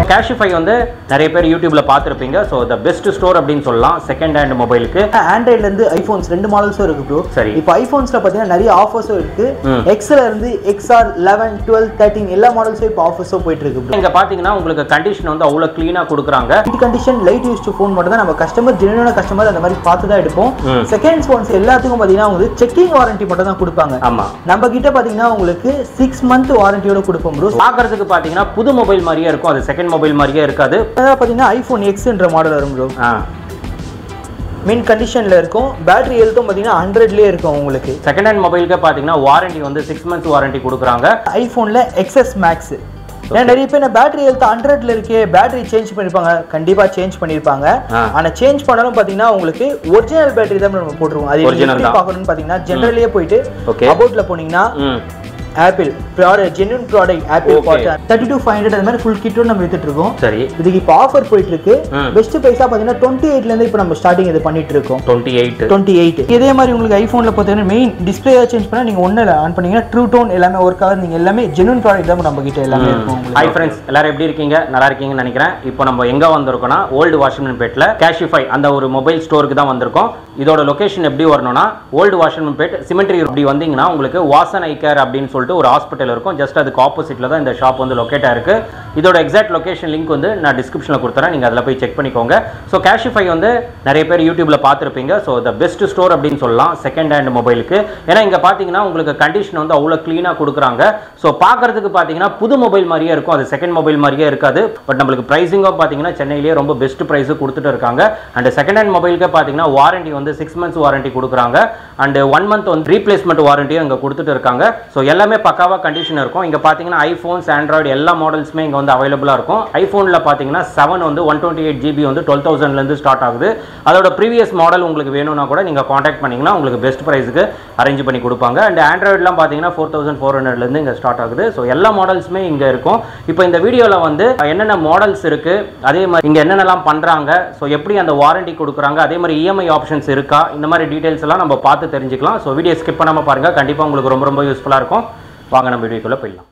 Cashify வந்து நிறைய பேர் யூடியூப்ல பார்த்துருப்பீங்க ஸோ த பெஸ்ட் ஸ்டோர் அப்படின்னு சொல்லலாம் செகண்ட் ஹேண்ட் மொபைலுக்கு ஆண்ட்ராய்ட்ல இருந்து ஐபோன்ஸ் ரெண்டு மாடல்ஸும் இருக்கு ப்ரோ சரி. இப்போ ஐபோன்ஸ்ல பாத்தீங்கன்னா நிறைய ஆஃபர்ஸும் இருக்கு ம். எக்ஸ்ல இருந்து எக்ஸ்ஆர் லெவன் டுவெல் தேர்ட்டின் எல்லா மாடல்ஸும் இப்போ ஆஃபர்ஸும் போயிட்டு இருக்கு ப்ரோ இங்க பாத்தீங்கன்னா உங்களுக்கு கண்டிஷன் வந்து அவ்வளோ க்ளீனா கொடுக்குறாங்க இந்த condition light use to phone மட்டும் தான் நம்ம கஸ்டமர் ஜெனுவனான கஸ்டமர் அந்த மாதிரி பார்த்து தான் எடுப்போம் ம். செகண்ட் ஃபோன்ஸ் எல்லாத்துக்கும் பாத்தீங்கன்னா உங்களுக்கு செக்கிங் வாரண்டி மட்டும் தான் கொடுப்பாங்க ஆமா நம்ம கிட்ட பாத்தீங்கன்னா உங்களுக்கு சிக்ஸ் மந்த் வாரண்டியோட கொடுப்போம் ப்ரோ பார்க்கறதுக்கு பாத்தீங்கன்னா புது மொபைல் மாதிரியே இருக்கும் அது செகண்ட் மொபைல் மாதிரியே இருக்காது அதாவது பாத்தீங்கன்னா ஐபோன் எக்ஸ்ன்ற மாடல் வரும் ப்ரோ ஆ மின் கண்டிஷன்ல இருக்கும் பேட்டரி ஹெல்த்தும் பாத்தீங்கன்னா ஹண்ட்ரட்லயே இருக்கும் உங்களுக்கு செகண்ட் ஹேண்ட் மொபைலுக்கு பாத்தீங்கன்னா வாரண்டி வந்து சிக்ஸ் மந்த்ஸ் வாரண்டி கொடுக்குறாங்க ஐஃபோனில் எக்ஸஸ் மேக்ஸ் ஏன்னா நிறைய பேர் பேட்டரி ஹெல்த் ஹண்ட்ரட்ல இருக்கே பேட்டரி சேஞ்ச் பண்ணிருப்பாங்க கண்டிப்பா சேஞ்ச் பண்ணிருப்பாங்க ஆ. ஆனா சேஞ்ச் பண்ணாலும் பாத்தீங்கன்னா உங்களுக்கு ஒரிஜினல் பேட்டரி தான் நம்ம போட்டுருவோம் அது Original எப்படி தான். பார்க்கணும்னு பாத்தீங்கன்னா ஜெனரலியே போயிட்டு Okay. அபவுட்ல போனீங்கன்னா ம் Apple product genuine product Apple Okay. Thirty two five hundred அந்த மாதிரி ஃபுல் கிட்டும் நம்ம வித்துட்டு இருக்கோம் சரி இதுக்கு இப்போ ஆஃபர் போயிட்டு இருக்கு ம். பெஸ்ட் பிரைஸா பாத்தீங்கன்னா டுவெண்ட்டி எயிட்ல இருந்து இப்போ நம்ம ஸ்டார்டிங் இது பண்ணிட்டு இருக்கோம் டுவெண்ட்டி எயிட் டுவெண்ட்டி எயிட் இதே மாதிரி உங்களுக்கு ஐஃபோனில் பார்த்தீங்கன்னா மெயின் டிஸ்பிளே சேஞ்ச் பண்ணால் நீங்கள் ஒன்றும் இல்லை ஆன் பண்ணீங்கன்னா ட்ரூ டோன் எல்லாமே ஒர்க் ஆகுது நீங்கள் எல்லாமே ஜெனுவன் ப்ராடக்ட் தான் நம்ம கிட்ட எல்லாமே இருக்கும் உங்களுக்கு ஹாய் ஃப்ரெண்ட்ஸ் எல்லாரும் எப்படி இருக்கீங்க நல்லா இருக்கீங்கன்னு நினைக்கிறேன் இப்போ நம்ம எங்க வந்திருக்கோம்னா ஓல்டு வாஷிங்டன் பேட்ல கேஷிஃபை அந்த ஒரு மொபைல் ஸ்டோருக்கு தான் வந்திருக்கோம் இதோட லொகேஷன் எப்படி வரணும்னா ஓல்டு வாஷிங்டன் பேட் சிமெண்ட்ரி இப்படி வந்தீங்கன்னா உங்களுக்கு வாசன் ஐ கேர் அப்படின்னு சொல்லிட்டு ஒரு ஹாஸ்பிட்டல் இருக்கும் ஜஸ்ட் அதுக்கு ஆப்போசிட்ல தான் இந்த ஷாப் வந்து லொக்கேட் ஆயிருக்கு இதோட எக்ஸாக்ட் லொகேஷன் லிங்க் வந்து நான் டிஸ்கிரிப்ஷனில் கொடுத்துறேன் நீங்க அதில் போய் செக் பண்ணிக்கோங்க ஸோ கேஷிஃபை வந்து நிறைய பேர் யூடியூப்ல பார்த்துருப்பீங்க ஸோ த பெஸ்ட் ஸ்டோர் அப்படின்னு சொல்லலாம் செகண்ட் ஹேண்ட் மொபைலுக்கு ஏன்னா இங்க பாத்தீங்கன்னா உங்களுக்கு கண்டிஷன் வந்து அவ்வளோ க்ளீனாக கொடுக்குறாங்க ஸோ பார்க்கறதுக்கு பார்த்தீங்கன்னா புது மொபைல் மாதிரியே இருக்கும் அது செகண்ட் மொபைல் மாதிரியே இருக்காது பட் நம்மளுக்கு ப்ரைஸிங்கும் பார்த்தீங்கன்னா சென்னையிலேயே ரொம்ப பெஸ்ட் ப்ரைஸ் கொடுத்துட்டு இருக்காங்க அண்ட் செகண்ட் ஹேண்ட் மொபைலுக்கு பார்த்தீங்கன்னா வாரண்டி வந்து சிக்ஸ் மந்த்ஸ் வாரண்டி கொடுக்குறாங்க அண்ட் ஒன் மந்த் வந்து ரீப்ளேஸ்மெண்ட் வாரண்டியும் இங்கே கொடுத்துட்டு இருக்காங்க ஸோ எல்லாமே பக்காவாக கண்டிஷன் இருக்கும் இங்கே பார்த்தீங்கன்னா ஐஃபோன்ஸ் ஆண்ட்ராய்டு எல்லா மாடல்ஸுமே இங்கே வந்து அவைலபிளாக இருக்கும் ஐஃபோனில் பார்த்தீங்கன்னா செவன் வந்து ஒன் டுவெண்ட்டி எயிட் ஜிபி வந்து டுவெல் தௌசண்ட்லேருந்து ஸ்டார்ட் ஆகுது அதோட ப்ரீவியஸ் மாடல் உங்களுக்கு வேணும்னா கூட நீங்கள் காண்டாக்ட் பண்ணிங்கன்னா உங்களுக்கு பெஸ்ட் ப்ரைஸுக்கு அரேஞ்ச் பண்ணி கொடுப்பாங்க அண்ட் ஆண்ட்ராய்டுலாம் பார்த்தீங்கன்னா ஃபோர் தௌசண்ட் ஃபோர் ஹண்ட்ரட்லேருந்து இங்கே ஸ்டார்ட் ஆகுது ஸோ எல்லா மாடல்ஸுமே இங்கே இருக்கும் இப்போ இந்த வீடியோவில் வந்து என்னென்ன மாடல்ஸ் இருக்குது அதே மாதிரி இங்கே என்னென்னலாம் பண்ணுறாங்க ஸோ எப்படி அந்த வாரண்டி கொடுக்குறாங்க அதே மாதிரி இஎம்ஐ ஆப்ஷன்ஸ் இருக்கா இந்த மாதிரி டீட்டெயில்ஸ் எல்லாம் நம்ம பார்த்து தெரிஞ்சுக்கலாம் ஸோ வீடியோ ஸ்கிப் பண்ணாமல் பாருங்கள் கண்டிப்பாக உங்களுக்கு ரொம்ப ரொம்ப யூஸ்ஃபுல்லாக இருக்கும் வாங்க நம்ம வீடியோக்குள்ளே போயிடலாம்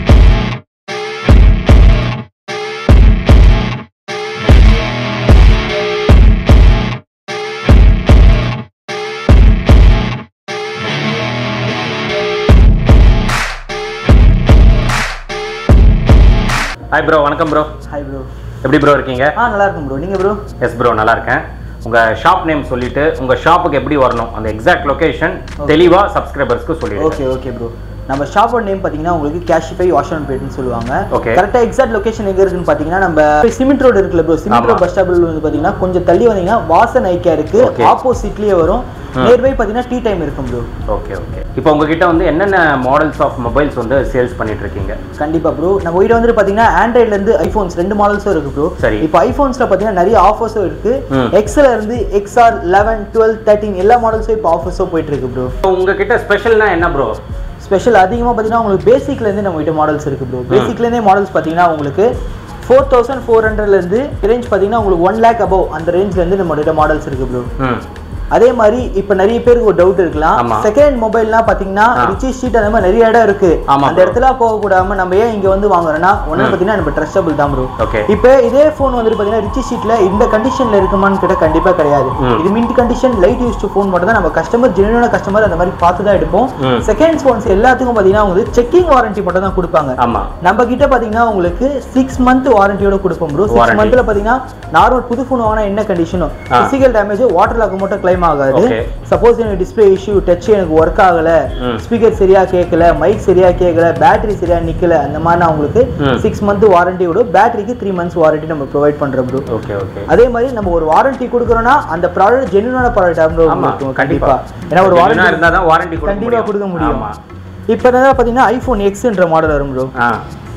ஹாய் ப்ரோ வணக்கம் ப்ரோ ஹாய் ப்ரோ எப்படி ப்ரோ இருக்கீங்க ஆ நல்லா இருக்கும் ப்ரோ நீங்கள் ப்ரோ எஸ் ப்ரோ நல்லா இருக்கேன் உங்க ஷாப் நேம் சொல்லிட்டு உங்க ஷாப்புக்கு எப்படி வரணும் அந்த எக்ஸாக்ட் லொகேஷன் தெளிவா சப்ஸ்கிரைபர்ஸ்க்கு சொல்லிடுங்க ஓகே ஓகே ப்ரோ நம்ம ஷாப்போட நேம் பார்த்தீங்கன்னா உங்களுக்கு கேஷிஃபை வாஷ் அண்ட் பேட்னு சொல்லுவாங்க Okay. கரெக்டாக எக்ஸாக்ட் லொகேஷன் எங்கே இருக்குன்னு பார்த்தீங்கன்னா நம்ம சிமெண்ட் ரோடு இருக்குல்ல ப்ரோ சிமெண்ட் ஆமா. ரோட் பஸ் ஸ்டாப்பில் வந்து பார்த்தீங்கன்னா கொஞ்சம் தள்ளி வந்தீங்கன்னா வாசன் ஐக்கியா இருக்கு Okay. ஆப்போசிட்லேயே வரும் நியர்பை பார்த்தீங்கன்னா டீ டைம் இருக்கும் ப்ரோ ஓகே ஓகே இப்போ உங்ககிட்ட வந்து என்னென்ன மாடல்ஸ் ஆஃப் மொபைல்ஸ் வந்து சேல்ஸ் பண்ணிட்டு இருக்கீங்க கண்டிப்பா ப்ரோ நம்ம வீடு வந்துட்டு பாத்தீங்கன்னா ஆண்ட்ராய்ட்ல இருந்து ஐபோன்ஸ் ரெண்டு மாடல்ஸும் இருக்கு ப்ரோ சரி. இப்போ ஐபோன்ஸ்ல பாத்தீங்கன்னா நிறைய ஆஃபர்ஸும் இருக்கு ம். எக்ஸ்ல இருந்து எக்ஸ்ஆர் லெவன் டுவெல் தேர்ட்டின் எல்லா மாடல்ஸும் இப்போ ஆஃபர்ஸும் போயிட்டு இருக்கு ப்ரோ இப்போ உங்ககிட்ட ஸ்பெஷல்னா என்ன ப்ரோ ஸ்பெஷல் அதிகமாக பார்த்தீங்கன்னா உங்களுக்கு பேசிக்ல இருந்து நம்ம கிட்ட மாடல்ஸ் இருக்கு ப்ரோ பேசிக்ல இருந்தே மாடல்ஸ் பார்த்தீங்கன்னா உங்களுக்கு ஃபோர் தௌசண்ட் ஃபோர் ஹண்ட்ரட்லேருந்து ரேஞ்ச் பார்த்தீங்கன்னா உங்களுக்கு ஒன் லேக் அபவ் அந்த ரேஞ்ச்லேருந்து நம்ம கிட்ட மாடல்ஸ் இருக்கு ப்ரோ ம் அதே மாதிரி இப்போ நிறைய பேருக்கு ஒரு டவுட் இருக்கலாம் ஆமா. செகண்ட் மொபைல்லாம் பாத்தீங்கன்னா ஆ. ரிச்சி ஸ்ட்ரீட் அந்த மாதிரி நிறைய இடம் இருக்கு ஆமா அந்த bro. இடத்துல போக கூடாம நம்ம ஏன் இங்க வந்து வாங்குறோம்னா ஒண்ணு பாத்தீங்கன்னா நம்ம ட்ரஸ்டபிள் தான் ப்ரோ ஓகே இப்போ இதே ஃபோன் வந்துட்டு பாத்தீங்கன்னா ரிச்சி ஸ்ட்ரீட்ல இந்த கண்டிஷன்ல இருக்குமான்னு கேட்டா கண்டிப்பா கிடையாது ம். இது mint condition light use phone மட்டும் தான் நம்ம கஸ்டமர் ஜெனுவனான கஸ்டமர் அந்த மாதிரி பார்த்து தான் எடுப்போம் ம். செகண்ட் ஃபோன்ஸ் எல்லாத்துக்கும் பாத்தீங்கன்னா உங்களுக்கு செக்கிங் வாரண்டி மட்டும் தான் கொடுப்பாங்க ஆமா நம்ம கிட்ட பாத்தீங்கன்னா உங்களுக்கு சிக்ஸ் மந்த் வாரண்டியோட கொடுப்போம் ப்ரோ சிக்ஸ் Warranty. மந்த்ல பாத்தீங்கன்னா நார்மல் புது ஃபோன் வாங்கினா என்ன கண்டிஷனும் ஆ. பிசிக்கல் டேமேஜ் வாட்டர் லாக் மட்டும் கிளைம் ஆகாது Okay. சப்போஸ் எனக்கு டிஸ்பிளே இஷ்யூ டச் எனக்கு ஒர்க் ஆகல ம். ஸ்பீக்கர் சரியா கேட்கல மைக் சரியா கேட்கல பேட்டரி சரியா நிக்கல அந்த மாதிரி நான் உங்களுக்கு ம். சிக்ஸ் மந்த் வாரண்டியோட பேட்டரிக்கு த்ரீ மந்த்ஸ் வாரண்டி நம்ம ப்ரொவைட் பண்றோம் ப்ரோ ஓகே ஓகே அதே மாதிரி நம்ம ஒரு வாரண்டி கொடுக்குறோம்னா அந்த ப்ராடக்ட் ஜெனுவனான ப்ராடக்ட் ஆமா இருக்கும் கண்டிப்பா கண்டிப்பா ஏன்னா ஒரு Genuine ஆ வாரண்டி இருந்தா தான் வாரண்டி கொடுக்க கண்டிப்பா முடியும் கொடுக்க முடியும் ஆமா இப்போ என்ன பாத்தீங்கன்னா ஐபோன் எக்ஸ்ன்ற மாடல் வரும் ப்ரோ ஆ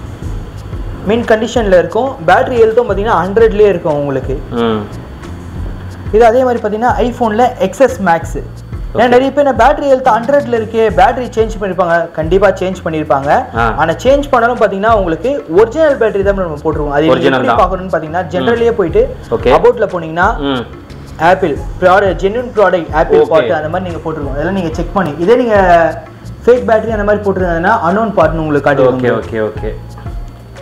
மின் கண்டிஷன்ல இருக்கும் பேட்டரி ஹெல்த்தும் பாத்தீங்கன்னா ஹண்ட்ரட்லயே இருக்கும் உங்களுக்கு ம் இது அதே மாதிரி பார்த்தீங்கன்னா ஐஃபோனில் எக்ஸஸ் மேக்ஸ் ஏன்னா நிறைய பேர் பேட்டரி ஹெல்த் ஹண்ட்ரட்ல இருக்கே பேட்டரி சேஞ்ச் பண்ணிருப்பாங்க கண்டிப்பா சேஞ்ச் பண்ணிருப்பாங்க ஆ. ஆனா சேஞ்ச் பண்ணாலும் பாத்தீங்கன்னா உங்களுக்கு ஒரிஜினல் பேட்டரி தான் நம்ம போட்டுருவோம் அது Original எப்படி தான். பார்க்கணும்னு பாத்தீங்கன்னா ஜெனரலியே போயிட்டு Okay. அபவுட்ல போனீங்கன்னா ம் Apple product genuine product Apple Okay. பாட்டு அந்த மாதிரி நீங்க போட்டுருவோம் அதெல்லாம் நீங்க செக் பண்ணி இதே நீங்க ஃபேக் பேட்டரி அந்த மாதிரி போட்டுருந்தீங்கன்னா அன்னோன் பார்ட்னு உங்களுக்கு ஓகே காட்டுவோம் ஓகே ஓகே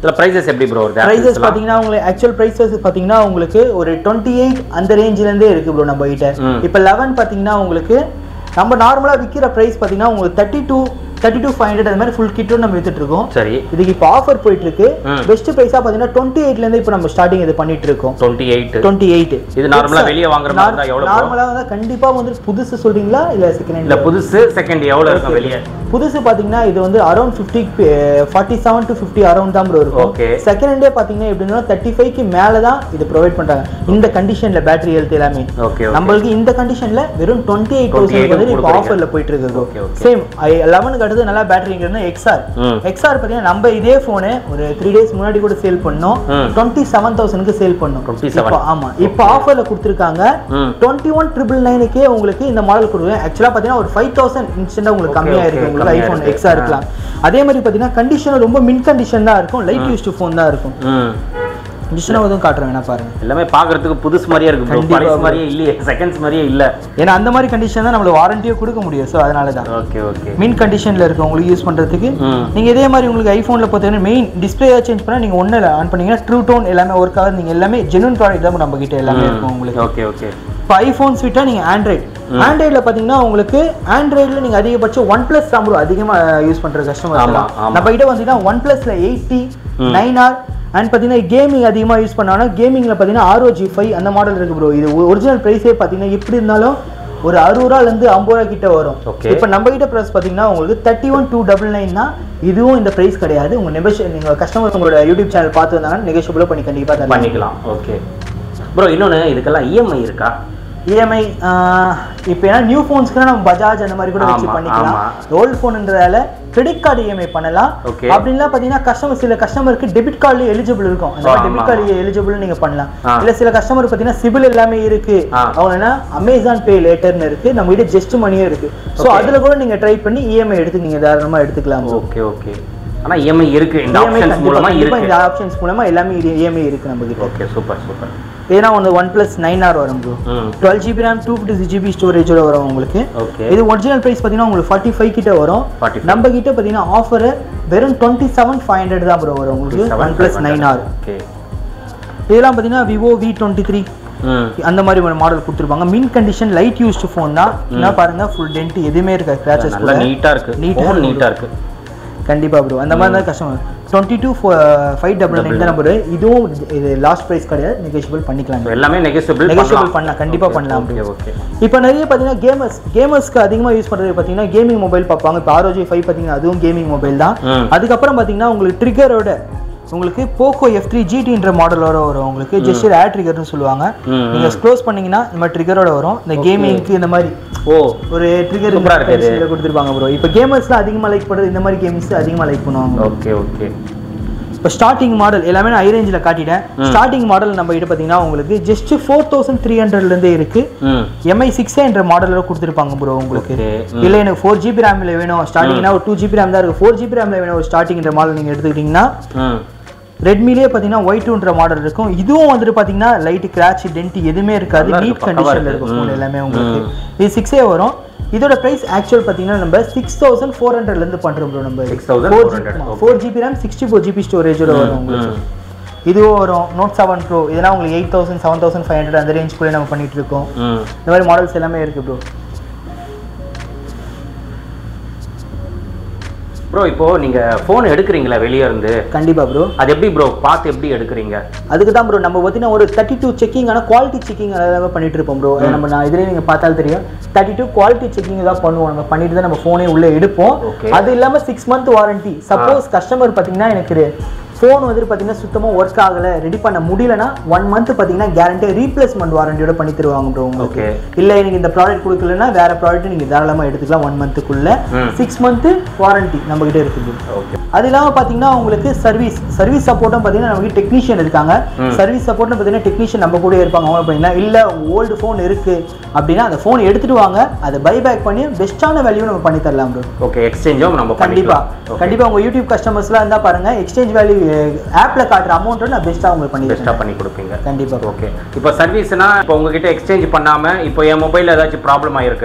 இதில் ப்ரைஸஸ் எப்படி ப்ரோ வருது ப்ரைஸஸ் Apples எல்லாம்? பார்த்தீங்கன்னா உங்களுக்கு ஆக்சுவல் ப்ரைஸஸ் பார்த்தீங்கன்னா உங்களுக்கு ஒரு டுவெண்ட்டி எயிட் அந்த ரேஞ்சிலேருந்தே இருக்கு ப்ரோ நம்ம கிட்ட ம். இப்போ லெவன் பார்த்தீங்கன்னா உங்களுக்கு நம்ம நார்மலாக விற்கிற ப்ரைஸ் பார்த்தீங்கன்னா உங்களுக்கு thirty two thirty two five hundred அந்த மாதிரி ஃபுல் கிட்டும் நம்ம வித்துட்டு இருக்கோம் சரி இதுக்கு இப்போ ஆஃபர் போயிட்டு இருக்கு ம். பெஸ்ட் ப்ரைஸாக பார்த்தீங்கன்னா டுவெண்ட்டி எயிட்லேருந்து இப்போ நம்ம ஸ்டார்டிங் இது பண்ணிட்டு இருக்கோம் டுவெண்ட்டி எயிட் டுவெண்ட்டி எயிட் இது நார்மலா வெளிய வாங்குற மாதிரி இருந்தா எவ்வளவு bro? நார்மலாக வந்து கண்டிப்பாக வந்து புதுசு சொல்றீங்களா இல்லை செகண்ட் இல்ல புதுசு செகண்ட் எவ்வளவு இருக்கும் வெளியே புதுசு பாத்தீங்கன்னா இது வந்து around fifty forty seven to fifty around தான் ப்ரோ இருக்கும் Okay. செகண்ட் ஹேண்டே பாத்தீங்கன்னா எப்படின்னா தேர்ட்டி ஃபைவ்க்கு மேலே தான் இது ப்ரொவைட் பண்றாங்க இந்த கண்டிஷன்ல பேட்டரி ஹெல்த் எல்லாமே ஓகே நம்மளுக்கு இந்த கண்டிஷன்ல வெறும் டுவெண்ட்டி எயிட் 28 தௌசண்ட் வந்து இப்போ கொடுக்குறீங்க. ஆஃபர்ல போயிட்டு இருக்கு Okay, okay. சேம் லெவனுக்கு அடுத்து நல்லா பேட்டரிங்கிறது எக்ஸ்ஆர் ம் எக்ஸ்ஆர் பார்த்தீங்கன்னா நம்ம இதே ஃபோனு ஒரு த்ரீ டேஸ் முன்னாடி கூட சேல் பண்ணோம் ம். டுவெண்ட்டி செவன் தௌசண்ட்க்கு சேல் பண்ணோம் 27. இப்போ ஆமா இப்போ ஆஃபர்ல கொடுத்துருக்காங்க ம் டுவெண்ட்டி ஒன் ட்ரிபிள் நைனுக்கே உங்களுக்கு இந்த மாடல் கொடுக்குறேன் ஆக்சுவலாக பார்த்தீங்கன்னா ஒரு ஃபைவ் தௌசண்ட் இன்ஸ்டன்டாக உங்களுக்கு Okay, கம்மியாக okay, இருக்கு உங்களுக்கு கம்மியா ஐஃபோன் இருக்கு. எக்ஸா இருக்கலாம் அதே மாதிரி பார்த்தீங்கன்னா கண்டிஷன் ரொம்ப மின் கண்டிஷன் தான் இருக்கும் லைட் யூஸ்டு ஃபோன் தான் இருக்கும் ம் கண்டிஷனாக எதுவும் காட்டுறேன் வேணா பாருங்க எல்லாமே பாக்குறதுக்கு புதுசு மாதிரியே இருக்கு ப்ரோ கண்டிப்பா பழைய bro. மாதிரியே இல்லையே செகண்ட்ஸ் மாதிரியே இல்ல ஏன்னா அந்த மாதிரி கண்டிஷன் தான் நம்மளுக்கு வாரண்டியும் கொடுக்க முடியும் ஸோ அதனால தான் ஓகே ஓகே மின் கண்டிஷனில் இருக்கு உங்களுக்கு யூஸ் பண்ணுறதுக்கு ம் நீங்கள் இதே மாதிரி உங்களுக்கு ஐஃபோனில் பார்த்தீங்கன்னா மெயின் டிஸ்பிளே சேஞ்ச் பண்ணால் நீங்கள் ஒன்றும் ஆன் பண்ணீங்கன்னா ட்ரூ டோன் எல்லாமே ஒர்க் ஆகுது நீங்கள் எல்லாமே ஜெனுவன் ப்ராடக்ட் தான் நம்ம கிட்ட எல்லாமே இருக்கும் உங்களுக்கு ஓகே ஓகே இப்போ ஐஃபோன்ஸ் விட்டால் நீங்கள் ஆண்ட்ராய்ட் ஆண்ட்ராய்டில் பார்த்தீங்கன்னா உங்களுக்கு ஆண்ட்ராய்டில் நீங்கள் அதிகபட்சம் ஒன் ப்ளஸ் தான் ப்ரோ அதிகமாக யூஸ் பண்ணுற கஸ்டமர் ஆமா, ஆமா. நம்ம கிட்ட பார்த்தீங்கன்னா ஒன் ப்ளஸில் எயிட்டி ம். நைன் ஆர் அண்ட் பார்த்தீங்கன்னா கேமிங் அதிகமாக யூஸ் பண்ணாலும் கேமிங்கில் பார்த்தீங்கன்னா ஆர்ஓஜி ஃபைவ் அந்த மாடல் இருக்குது ப்ரோ இது ஒரிஜினல் ப்ரைஸே பார்த்தீங்கன்னா எப்படி இருந்தாலும் ஒரு அறுபது ரூபாலேருந்து ஐம்பது ரூபா கிட்ட வரும் Okay. இப்போ நம்ம கிட்ட ப்ரைஸ் பார்த்தீங்கன்னா உங்களுக்கு thirty one two double nine தான் இதுவும் இந்த ப்ரைஸ் கிடையாது உங்கள் நெகோஷியல் நீங்கள் கஸ்டமர் உங்களோட யூடியூப் சேனல் பார்த்து வந்தாங்கன்னா நெகோஷியபிளாக பண்ணி கண்டிப்பாக தரலாம் பண்ணிக்கலாம் ஓகே ப்ரோ இன்னொன்னு இதுக்கெல்லாம் இஎம்ஐ இருக்கா இஎம்ஐ இப்போ ஏன்னா நியூ ஃபோன்ஸ்க்குனா நம்ம பஜாஜ் அந்த மாதிரி கூட வச்சு ஆமா, பண்ணிக்கலாம் ஆமா. ஓல்டு ஃபோனுன்றதால கிரெடிட் கார்டு இஎம்ஐ பண்ணலாம் Okay. அப்படின்லாம் பார்த்தீங்கன்னா கஸ்டமர் சில கஸ்டமருக்கு டெபிட் கார்டு எலிஜிபிள் இருக்கும் அந்த ஆமா, டெபிட் ஆமா. கார்டு எலிஜிபிள் நீங்க பண்ணலாம் ஆ. இல்ல சில கஸ்டமர் பார்த்தீங்கன்னா சிபில் எல்லாமே இருக்கு ஆ. அவங்க என்ன அமேசான் பே லேட்டர்னு இருக்கு நம்ம கிட்ட ஜஸ்ட் மணியும் இருக்கு ஸோ Okay. அதுல கூட நீங்க ட்ரை பண்ணி இஎம்ஐ எடுத்து நீங்க தாராளமா எடுத்துக்கலாம் ஓகே ஓகே ஆனா இஎம்ஐ இருக்கு இந்த EMI ஆப்ஷன்ஸ் கண்டிப்பா- மூலமா கண்டிப்பா இருக்கு இந்த ஆப்ஷன்ஸ் மூலமா எல்லாமே இஎம்ஐ இருக்கு நம்ம கிட்ட ஓகே சூப்பர் சூப்பர் ஏன்னா வந்து ஒன் பிளஸ் நைன் ஆர் வரும் ப்ரோ ம் twelve GB RAM two fifty six GB ஸ்டோரேஜோட வரும் உங்களுக்கு ஓகே இது ஒரிஜினல் பிரைஸ் பார்த்தீங்கன்னா உங்களுக்கு ஃபார்ட்டி ஃபைவ் கிட்ட வரும் 45. நம்ம கிட்ட பார்த்தீங்கன்னா ஆஃபர் வெறும் டுவெண்ட்டி செவன் ஃபைவ் ஹண்ட்ரட் தான் ப்ரோ வரும் உங்களுக்கு one plus nine R okay இதெல்லாம் பார்த்தீங்கன்னா விவோ வி டுவெண்ட்டி த்ரீ ம் அந்த மாதிரி ஒரு மாடல் கொடுத்துருப்பாங்க மின் கண்டிஷன் லைட் யூஸ்டு ஃபோன் தான் என்ன பாருங்க ஃபுல் டென்ட் எதுவுமே இருக்காது கிராச்சஸ் நல்லா நீட்டா இருக்கு Neat ஆ ஃபோன் இருக்கு. நீட்டா இருக்கு கண்டிப்பா ப்ரோ அந்த மாதிரி தான் கஷ்டம் twenty two five double nine தான் நம்பர் இதுவும் இது லாஸ்ட் ப்ரைஸ் கிடையாது நெகோஷியபிள் பண்ணிக்கலாம் So, எல்லாமே நெகோசியபிள் Negotiable பண்ணலாம், கண்டிப்பா பண்ணலாம். ஓகே ஓகே இப்போ நிறைய பார்த்தீங்கன்னா கேமர்ஸ் கேமர்ஸ்க்கு அதிகமாக யூஸ் பண்ணுறது பார்த்தீங்கன்னா கேமிங் மொபைல் பார்ப்பாங்க இப்போ ஆரோஜி ஃபைவ் பார்த்தீங்கன்னா அதுவும் கேமிங் மொபைல் தான் ம் அதுக்கப்புறம் பார்த்தீங்கன்னா உங்களுக்கு ட்ரிகரோட உங்களுக்கு போக்கோ எஃப் த்ரீ ஜிடின்ற மாடலோட வரும் உங்களுக்கு ஜஸ்ட் ஏர் ட்ரிகர்னு சொல்லுவாங்க ம், நீங்க க்ளோஸ் பண்ணீங்கன்னா இந்த மாதிரி ட்ரிகரோட வரும் இந்த கேமிங்க்கு இந்த மாதிரி ஓ ஒரு ட்ரிகர் Super ஆ இருக்கு இது. கொடுத்துருப்பாங்க ப்ரோ இப்போ கேமர்ஸ்லாம் அதிகமாக லைக் பண்ணுறது இந்த மாதிரி கேம்ஸ் அதிகமாக லைக் பண்ணுவாங்க ஓகே ஓகே இப்போ ஸ்டார்டிங் மாடல் எல்லாமே நான் ஹை ரேஞ்சில் காட்டிட்டேன் ஸ்டார்டிங் மாடல் நம்ம கிட்ட பார்த்தீங்கன்னா உங்களுக்கு ஜஸ்ட் ஃபோர் தௌசண்ட் த்ரீ ஹண்ட்ரட்லேருந்தே இருக்கு ம் எம்ஐ சிக்ஸ் என்ற மாடலில் கொடுத்துருப்பாங்க ப்ரோ உங்களுக்கு ஓகே இல்லை எனக்கு ஃபோர் ஜிபி ரேமில் வேணும் ஸ்டார்டிங்னா ஒரு டூ ஜிபி ரேம் தான் இருக்குது ஃபோர் ஜிபி ரேமில் வேணும் ஒரு ஸ்டார்டிங்ன்ற மாடல் நீங்கள் எடுத்துக்கிட்டிங்கன்னா ம் ரெட்மிலே பார்த்தீங்கன்னா ஒய் டூன்ற மாடல் இருக்கும் இதுவும் வந்துட்டு பார்த்தீங்கன்னா லைட் கிராச் டென்ட் எதுவுமே இருக்காது நல்லா நீட் இருக்கு, பக்காவா கண்டிஷனில் இருக்கு. இருக்கும் ஃபோன் ம். எல்லாமே உங்களுக்கு ம். இது சிக்ஸே வரும் இதோட ப்ரைஸ் ஆக்சுவல் பார்த்தீங்கன்னா நம்ம சிக்ஸ் தௌசண்ட் ஃபோர் ஹண்ட்ரட்லேருந்து பண்ணுறோம் ப்ரோ நம்ம 6,400, okay. Four GB RAM sixty four GB ஸ்டோரேஜோட வரும் உங்களுக்கு ம். இதுவும் வரும் நோட் செவன் ப்ரோ இதெல்லாம் உங்களுக்கு eight thousand seven thousand five hundred அந்த ரேஞ்ச் கூட நம்ம பண்ணிட்டு இருக்கோம் ம் இந்த மாதிரி மாடல்ஸ் எல்லாமே இருக்கு ப்ரோ ப்ரோ இப்போ நீங்க ஃபோன் எடுக்கிறீங்களா வெளியே இருந்து கண்டிப்பா ப்ரோ அது எப்படி ப்ரோ பார்த்து எப்படி எடுக்கிறீங்க அதுக்கு தான் ப்ரோ நம்ம பார்த்தீங்கன்னா ஒரு தேர்ட்டி டூ செக்கிங் ஆனால் குவாலிட்டி செக்கிங் அதாவது பண்ணிட்டு இருப்போம் ப்ரோ நம்ம நான் இதுலேயே நீங்கள் பார்த்தாலும் தெரியும் தேர்ட்டி டூ குவாலிட்டி செக்கிங் தான் பண்ணுவோம் நம்ம பண்ணிட்டு தான் நம்ம ஃபோனே உள்ளே எடுப்போம் Okay. அது இல்லாமல் six month warranty suppose customer பார்த்தீங்கன்னா எனக்கு ஃபோன் வந்துட்டு பார்த்தீங்கன்னா சுத்தமாக ஒர்க் ஆகலை ரெடி பண்ண முடியலன்னா ஒன் மந்த் பார்த்தீங்கன்னா கேரண்டி ரீப்ளேஸ்மெண்ட் வாரண்டியோட பண்ணி தருவாங்க ப்ரோ உங்களுக்கு ஓகே இல்லை எனக்கு இந்த ப்ராடக்ட் கொடுக்கலன்னா வேற ப்ராடக்ட் நீங்கள் தாராளமாக எடுத்துக்கலாம் ஒன் மந்த்துக்குள்ள ம். சிக்ஸ் மந்த்து வாரண்டி நம்மகிட்ட இருக்குது ஓகே அது இல்லாமல் பார்த்தீங்கன்னா உங்களுக்கு சர்வீஸ் சர்வீஸ் சப்போர்ட்டும் பார்த்தீங்கன்னா நமக்கு டெக்னீஷியன் இருக்காங்க ம். சர்வீஸ் சப்போர்ட்னு பார்த்தீங்கன்னா டெக்னீஷியன் நம்ம கூட இருப்பாங்க அவங்க பார்த்தீங்கன்னா இல்லை உங்கள் ஓல்டு ஃபோன் இருக்கு அப்படின்னா அந்த ஃபோன் எடுத்துட்டு வாங்க அதை பை பேக் பண்ணி பெஸ்ட்டான வேல்யூ நம்ம பண்ணி தரலாம் ப்ரோ ஓகே எக்ஸ்சேஞ்சும் நம்ம கண்டிப்பா பண்ணிக்கலாம் கண்டிப்பா உங்க யூடியூப் கஸ்டமர்ஸ்லாம் இருந்தா பாருங்க எக்ஸ்சேஞ்ச் வேல்யூ ஆப்ல காட்டுற அமௌண்ட்டை நான் பெஸ்ட்டாக உங்களுக்கு பண்ணி பெஸ்ட்டாக தரேன் பண்ணி கொடுப்பீங்க கண்டிப்பா ஓகே இப்போ சர்வீஸ்னா இப்போ உங்ககிட்ட எக்ஸ்சேஞ்ச் பண்ணாம இப்போ என் மொபைல் ஏதாச்சும் ப்ராப்ளம் ஆயிருக்கு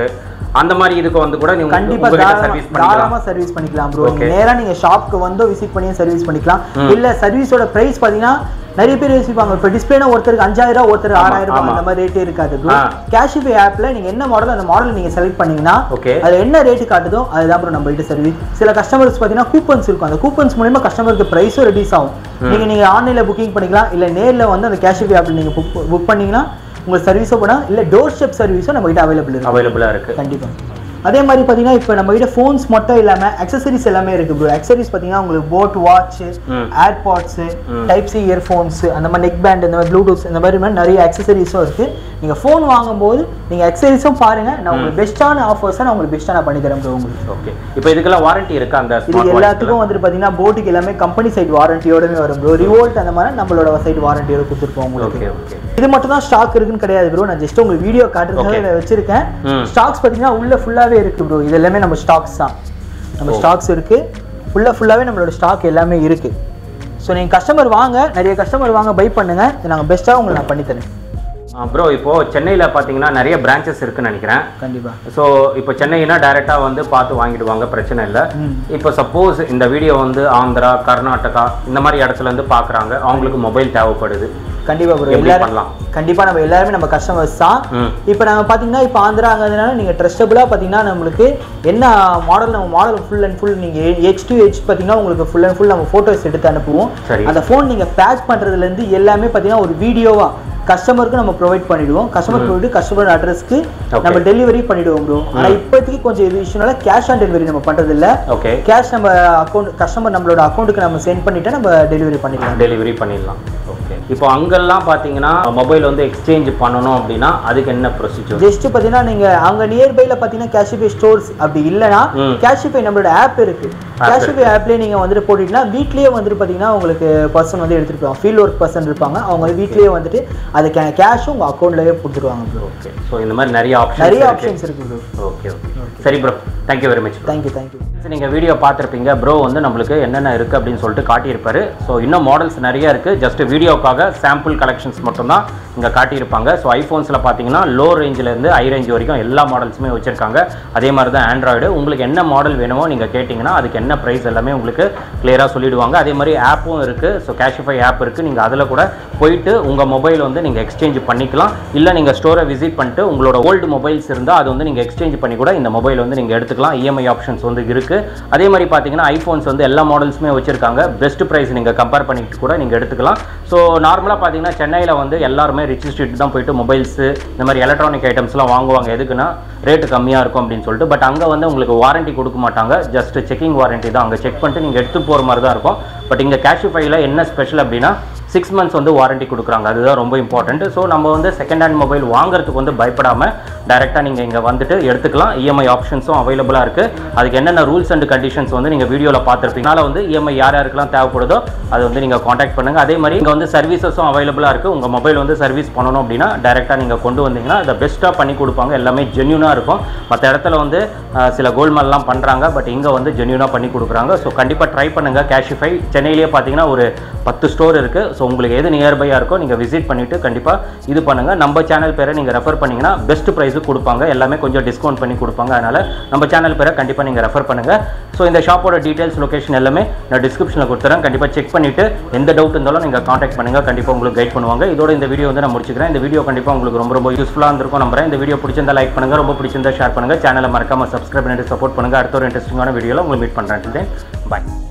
அந்த மாதிரி இதுக்கு வந்து கூட நீங்க கண்டிப்பா உங்ககிட்ட தாராளமா- சர்வீஸ் பண்ணிக்கலாம் தாராளமா சர்வீஸ் பண்ணிக்கலாம் ப்ரோ Okay. நேரா நீங்க ஷாப்க்கு வந்தோ விசிட் பண்ணி சர்வீஸ் பண்ணிக்கலாம் ம். இல்ல சர்வீஸோட பிரைஸ் பாத்தீங்கன்னா நிறைய பேர் யோசிப்பாங்க இப்போ டிஸ்பிளேனா ஒருத்தருக்கு அஞ்சாயிரம் ரூபா ஒருத்தர் ஆமா, ஆறாயிரம் ரூபாய் ஆமா. அந்த மாதிரி ரேட்டே இருக்காது ப்ரோ ஆ. கேஷிஃபை ஆப்ல நீங்க என்ன மாடல் அந்த மாடல் நீங்க செலக்ட் பண்ணீங்கன்னா ஓகே அது என்ன ரேட்டு காட்டுதோ அதுதான் ப்ரோ நம்ம கிட்ட சர்வீஸ் சில கஸ்டமர்ஸ் பாத்தீங்கன்னா கூப்பன்ஸ் இருக்கும் அந்த கூப்பன்ஸ் மூலமா கஸ்டமருக்கு பிரைஸும் ரெடியூஸ் ஆகும் நீங்க நீங்க ஆன்லைன்ல புக்கிங் பண்ணிக்கலாம் இல்ல நேர்ல வந்து அந்த கேஷிஃபை ஆப்ல நீங்க புக் பண்ணீங்கன்னா உங்களுக்கு சர்வீஸோ பண்ணா இல்ல டோர் ஸ்டெப் சர்வீஸும் நம்ம கிட்ட அவைலபிள் இருக்கு அவைலபிளா இருக்கு கண்டிப்பா அதே மாதிரி பார்த்தீங்கன்னா இப்போ நம்ம கிட்ட ஃபோன்ஸ் மட்டும் இல்லாமல் அக்சசரிஸ் எல்லாமே இருக்கு ப்ரோ அக்சசரிஸ் பார்த்தீங்கன்னா உங்களுக்கு போட் வாட்ச் ம். ஏர்பாட்ஸு ம். டைப் சி இயர்ஃபோன்ஸ் அந்த மாதிரி நெக் பேண்ட் இந்த மாதிரி ப்ளூடூத் இந்த மாதிரி மாதிரி நிறைய அக்சசரிஸும் இருக்கு நீங்க ஃபோன் வாங்கும்போது நீங்க அக்சசரிஸும் பாருங்க நான் உங்களுக்கு பெஸ்ட்டான ஆஃபர்ஸை நான் உங்களுக்கு பெஸ்ட்டாக நான் பண்ணி தரேன் ப்ரோ உங்களுக்கு ஓகே இப்போ இதுக்கெல்லாம் வாரண்டி இருக்கா அந்த இது ஸ்மார்ட் எல்லாத்துக்கும் வந்துட்டு பார்த்தீங்கன்னா போட்டுக்கு எல்லாமே கம்பெனி சைட் வாரண்டியோடவே வரும் ப்ரோ ரிவோல்ட் அந்த மாதிரி நம்மளோட சைட் வாரண்டியோட கொடுத்துருப்போம் உங்களுக்கு ஓகே ஓகே இது மட்டும் தான் ஸ்டாக் இருக்குன்னு கிடையாது ப்ரோ நான் ஜஸ்ட் உங்களுக்கு வீடியோ காட்டுறதுக்காக Okay. இதை வச்சிருக்கேன் ம். ஸ்டாக்ஸ் பார்த்தீங்கன்னா உள்ள ஃபுல்லாவே இருக்கு ப்ரோ இது எல்லாமே நம்ம ஸ்டாக்ஸ் தான் நம்ம ஓ. ஸ்டாக்ஸ் இருக்கு உள்ள ஃபுல்லாவே நம்மளோட ஸ்டாக் எல்லாமே இருக்கு ஸோ நீங்க கஸ்டமர் வாங்க நிறைய கஸ்டமர் வாங்க பை பண்ணுங்க இதை நாங்கள் பெஸ்ட்டாக உங்களுக்கு நான் பண்ணி தரேன் ப்ரோ இப்போ சென்னையில் பார்த்தீங்கன்னா நிறைய பிரான்ச்சஸ் இருக்குன்னு நினைக்கிறேன் கண்டிப்பா ஸோ இப்போ சென்னைனா டைரெக்டாக வந்து பார்த்து வாங்கிடுவாங்க பிரச்சனை இல்லை ம். இப்போ சப்போஸ் இந்த வீடியோ வந்து ஆந்திரா கர்நாடகா இந்த மாதிரி இடத்துல இருந்து பார்க்குறாங்க அவங்களுக்கு மொபைல் தேவைப்படுது கண்டிப்பா ப்ரோ எப்படி எல்லாரும் பண்ணலாம்? கண்டிப்பா நம்ம எல்லாருமே நம்ம கஸ்டமர்ஸ் தான் ம் இப்போ நாங்கள் பார்த்தீங்கன்னா இப்போ ஆந்திராங்கிறதுனால நீங்கள் ட்ரஸ்டபுளாக பார்த்தீங்கன்னா நம்மளுக்கு என்ன மாடல் நம்ம மாடல் ஃபுல் அண்ட் ஃபுல் நீங்கள் ஹெச் டு ஹெச் பார்த்தீங்கன்னா உங்களுக்கு ஃபுல் அண்ட் ஃபுல் நம்ம ஃபோட்டோஸ் எடுத்து அனுப்புவோம் சரி. அந்த ஃபோன் நீங்கள் பேக் பண்ணுறதுலேருந்து எல்லாமே பார்த்தீங்கன்னா ஒரு வீடியோவாக கஸ்டமருக்கு நம்ம ப்ரொவைட் பண்ணிடுவோம் கஸ்டமர் ப்ரொவைட் கஸ்டமர் அட்ரஸ்க்கு Okay. நம்ம டெலிவரி பண்ணிடுவோம் ப்ரோ ஆனால் இப்போதைக்கு கொஞ்சம் இது இஷ்யூனால கேஷ் ஆன் டெலிவரி நம்ம பண்ணுறது இல்லை ஓகே கேஷ் நம்ம அக்கௌண்ட் கஸ்டமர் நம்மளோட அக்கௌண்ட்டுக்கு நம்ம சென்ட் பண்ணிட்டு நம்ம டெலிவரி பண்ணிடலாம் டெலிவரி பண்ணிடலாம் ஓகே இப்போ அங்கெல்லாம் பார்த்தீங்கன்னா மொபைல் வந்து எக்ஸ்சேஞ்ச் பண்ணணும் அப்படின்னா அதுக்கு என்ன ப்ரொசீஜர் ஜஸ்ட் பார்த்தீங்கன்னா நீங்க அங்க நியர்பைல பார்த்தீங்கன்னா கேஷிஃபை ஸ்டோர்ஸ் அப்படி இல்லைன்னா ம். கேஷிஃபை நம்மளோட ஆப் இருக்கு App கேஷிஃபை ஆப்லேயே நீங்க வந்துட்டு போட்டுட்டீங்கன்னா வீட்லயே வந்துட்டு பார்த்தீங்கன்னா உங்களுக்கு பர்சன் வந்து எடுத்துட்டு போவாங்க ஃபீல்ட் ஒர்க் பர்சன் இருப்பாங்க அவங்க வந்து வீட்லயே வந்துட்டு அதுக்கான கேஷும் உங்க அக்கௌண்ட்லயே கொடுத்துருவாங்க ப்ரோ ஓகே ஸோ இந்த மாதிரி நிறைய ஆப்ஷன் நிறைய ஆப்ஷன்ஸ் இருக்கு ப்ரோ ஓகே ஓகே சரி bro thank you very much thank you thank you நீங்கள் வீடியோ பார்த்துருப்பீங்க ப்ரோ வந்து நம்மளுக்கு என்னென்ன இருக்குது அப்படின்னு சொல்லிட்டு காட்டியிருப்பாரு ஸோ இன்னும் மாடல்ஸ் நிறைய இருக்குது ஜஸ்ட் வீடியோக்காக சாம்பிள் கலெக்ஷன்ஸ் மட்டும்தான் இங்கே காட்டியிருப்பாங்க ஸோ ஐஃபோன்ஸில் பார்த்தீங்கன்னா லோ ரேஞ்சிலேருந்து ஹை ரேஞ்ச் வரைக்கும் எல்லா மாடல்ஸுமே வச்சுருக்காங்க அதே மாதிரி தான் ஆண்ட்ராய்டு உங்களுக்கு என்ன மாடல் வேணுமோ நீங்கள் கேட்டிங்கன்னா அதுக்கு என்ன ப்ரைஸ் எல்லாமே உங்களுக்கு கிளியராக சொல்லிடுவாங்க அதே மாதிரி ஆப்பும் இருக்குது ஸோ கேஷிஃபை ஆப் இருக்குது நீங்கள் அதில் கூட போயிட்டு உங்கள் மொபைல் வந்து நீங்கள் எக்ஸ்சேஞ்ச் பண்ணிக்கலாம் இல்லை நீங்கள் ஸ்டோரை விசிட் பண்ணிட்டு உங்களோட ஓல்டு மொபைல்ஸ் இருந்தால் அது வந்து நீங்கள் எக்ஸ்சேஞ்ச் பண்ணி கூட இந்த மொபைல் வந்து நீங்கள் எடுத்துக்கலாம் இஎம்ஐ ஆப்ஷன்ஸ் வந்து இருக்குது அதே மாதிரி பார்த்தீங்கன்னா ஐஃபோன்ஸ் வந்து எல்லா மாடல்ஸுமே வச்சுருக்காங்க பெஸ்ட் ப்ரைஸ் நீங்கள் கம்பேர் பண்ணிட்டு கூட நீங்கள் எடுத்துக்கலாம் ஸோ நார்மலாக பார்த்தீங்கன்னா சென்னையில் வந்து எல்லாருமே ரிச் ஸ்ட்ரீட் தான் போயிட்டு மொபைல்ஸு இந்த மாதிரி எலக்ட்ரானிக் ஐட்டம்ஸ்லாம் வாங்குவாங்க எதுக்குன்னா ரேட்டு கம்மியாக இருக்கும் அப்படின்னு சொல்லிட்டு பட் அங்கே வந்து உங்களுக்கு வாரண்டி கொடுக்க மாட்டாங்க ஜஸ்ட் செக்கிங் வாரண்டி தான் அங்கே செக் பண்ணிட்டு நீங்கள் எடுத்துகிட்டு போகிற மாதிரி தான் இருக்கும் பட் இங்கே கேஷிஃபைல என்ன ஸ்பெஷல் அப்படின்னா சிக்ஸ் மந்த்ஸ் வந்து வாரண்டி கொடுக்குறாங்க அதுதான் ரொம்ப இம்பார்ட்டன்ட் ஸோ நம்ம வந்து செகண்ட் ஹேண்ட் மொபைல் வாங்குறதுக்கு வந்து பயப்படாமல் டைரெக்டாக நீங்கள் இங்கே வந்துட்டு எடுத்துக்கலாம் இஎம்ஐ ஆப்ஷன்ஸும் அவைலபிளாக இருக்குது அதுக்கு என்னென்ன ரூல்ஸ் அண்ட் கண்டிஷன்ஸ் வந்து நீங்கள் வீடியோவில் பார்த்துருப்பீங்க அதனால வந்து இஎம்ஐ யார் யாருக்கெல்லாம் தேவைப்படுதோ அது வந்து நீங்கள் காண்டாக்ட் பண்ணுங்கள் அதே மாதிரி இங்கே வந்து சர்வீசஸும் அவைலபிளாக இருக்குது உங்கள் மொபைல் வந்து சர்வீஸ் பண்ணணும் அப்படின்னா டைரெக்டாக நீங்கள் கொண்டு வந்தீங்கன்னா அதை பெஸ்ட்டாக பண்ணி கொடுப்பாங்க எல்லாமே ஜென்யூனாக இருக்கும் மற்ற இடத்துல வந்து அஹ், சில கோல்மால்லாம் பண்ணுறாங்க பட் இங்கே வந்து ஜென்யூனாக பண்ணி கொடுக்குறாங்க ஸோ கண்டிப்பாக ட்ரை பண்ணுங்கள் கேஷிஃபை சென்னையிலேயே பார்த்தீங்கன்னா ஒரு பத்து ஸ்டோர் இருக்குது ஸோ உங்களுக்கு எது நியர்பையாக இருக்கோ நீங்கள் விசிட் பண்ணிவிட்டு கண்டிப்பாக இது பண்ணுங்கள் நம்ம சேனல் பேரை நீங்கள் ரெஃபர் பண்ணிங்கன்னா பெஸ்ட் ப்ரைஸுக்கு கொடுப்பாங்க எல்லாமே கொஞ்சம் டிஸ்கவுண்ட் பண்ணி கொடுப்பாங்க அதனால் நம்ம சேனல் பேரை கண்டிப்பாக நீங்கள் ரெஃபர் பண்ணுங்கள் ஸோ இந்த ஷாப்போட டீட்டெயில்ஸ் லொகேஷன் எல்லாமே நான் டிஸ்கிரிப்ஷனில் கொடுத்துறேன் கண்டிப்பாக செக் பண்ணிவிட்டு எந்த டவுட் இருந்தாலும் நீங்கள் காண்டாக்ட் பண்ணுங்கள் கண்டிப்பாக உங்களுக்கு கைட் பண்ணுவாங்க இதோட இந்த வீடியோ வந்து நான் முடிச்சுக்கிறேன் இந்த வீடியோ கண்டிப்பாக உங்களுக்கு ரொம்ப ரொம்ப யூஸ்ஃபுல்லாக இருந்திருக்கும் நம்புறேன் இந்த வீடியோ பிடிச்சிருந்தா லைக் பண்ணுங்கள் ரொம்ப பிடிச்சிருந்தா ஷேர் பண்ணுங்கள் சேனலை மறக்காமல் சப்ஸ்கிரைப் பண்ணிட்டு சப்போர்ட் பண்ணுங்கள் அடுத்த ஒரு இன்ட்ரெஸ்டிங்கான வீடியோவில் உங்களை மீட் பண்ணுறேன் பாய்